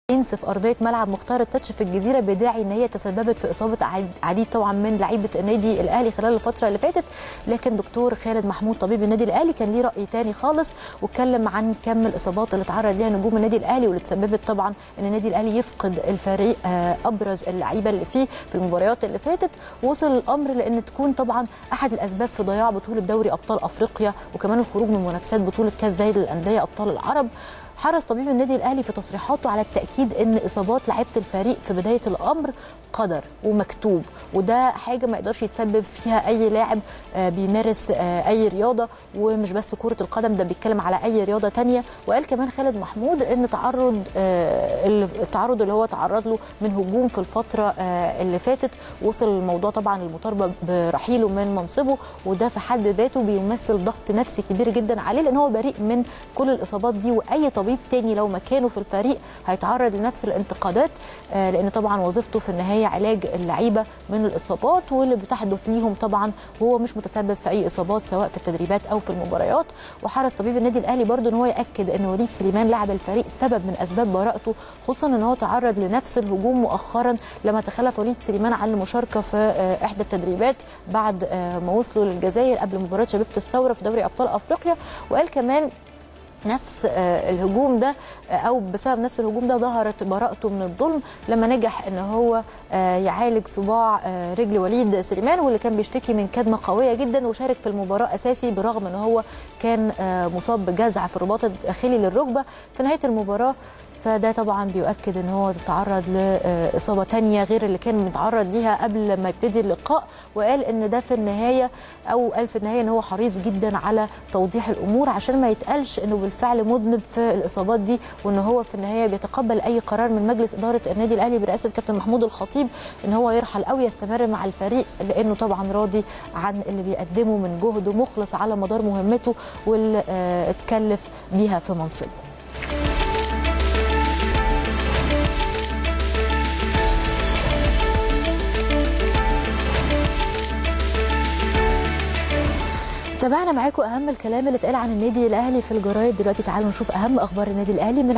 ينسف ارضيه ملعب مختار التتش في الجزيره بداعي ان هي تسببت في اصابه عديد طبعا من لعيبه النادي الاهلي خلال الفتره اللي فاتت لكن دكتور خالد محمود طبيب النادي الاهلي كان ليه راي تاني خالص واتكلم عن كم الاصابات اللي تعرض ليها نجوم النادي الاهلي واللي تسببت طبعا ان النادي الاهلي يفقد الفريق ابرز اللعيبه اللي فيه في المباريات اللي فاتت وصل الامر لان تكون طبعا احد الاسباب في ضياع بطوله دوري ابطال افريقيا وكمان الخروج من منافسات بطوله كاس زايد للانديه ابطال العرب حرص طبيب النادي الاهلي في تصريحاته على التاكيد ان اصابات لعيبه الفريق في بدايه الامر قدر ومكتوب وده حاجه ما يقدرش يتسبب فيها اي لاعب بيمارس اي رياضه ومش بس كره القدم ده بيتكلم على اي رياضه تانية وقال كمان خالد محمود ان تعرض التعرض اللي هو تعرض له من هجوم في الفتره اللي فاتت وصل الموضوع طبعا المطالبه برحيله من منصبه وده في حد ذاته بيمثل ضغط نفسي كبير جدا عليه لان هو بريء من كل الاصابات دي واي طبيب تاني لو مكانه في الفريق هيتعرض لنفس الانتقادات لان طبعا وظيفته في النهايه علاج اللعيبه من الاصابات واللي بتحدث ليهم طبعا وهو مش متسبب في اي اصابات سواء في التدريبات او في المباريات وحرص طبيب النادي الاهلي برضه ان هو ياكد ان وليد سليمان لاعب الفريق سبب من اسباب براءته خصوصا ان هو تعرض لنفس الهجوم مؤخرا لما تخلف وليد سليمان عن المشاركه في احدى التدريبات بعد ما وصلوا للجزائر قبل مباراه شبيبه الثوره في دوري ابطال افريقيا وقال كمان نفس الهجوم ده او بسبب نفس الهجوم ده ظهرت براءته من الظلم لما نجح ان هو يعالج صباع رجل وليد سليمان واللي كان بيشتكي من كدمه قويه جدا وشارك في المباراه اساسي برغم ان هو كان مصاب بجزع في الرباط الداخلي للركبه في نهايه المباراه فده طبعا بيؤكد ان هو تعرض لاصابه ثانيه غير اللي كان متعرض ليها قبل ما يبتدي اللقاء وقال ان ده في النهايه او قال في النهايه ان هو حريص جدا على توضيح الامور عشان ما يتقالش انه بالفعل مذنب في الاصابات دي وان هو في النهايه بيتقبل اي قرار من مجلس اداره النادي الاهلي برئاسه كابتن محمود الخطيب ان هو يرحل او يستمر مع الفريق لانه طبعا راضي عن اللي بيقدمه من جهد مخلص على مدار مهمته واللي اتكلف بيها في منصبه تابعنا معاكم اهم الكلام اللي اتقال عن النادي الاهلي في الجرايد دلوقتي تعالوا نشوف اهم اخبار النادي الاهلي من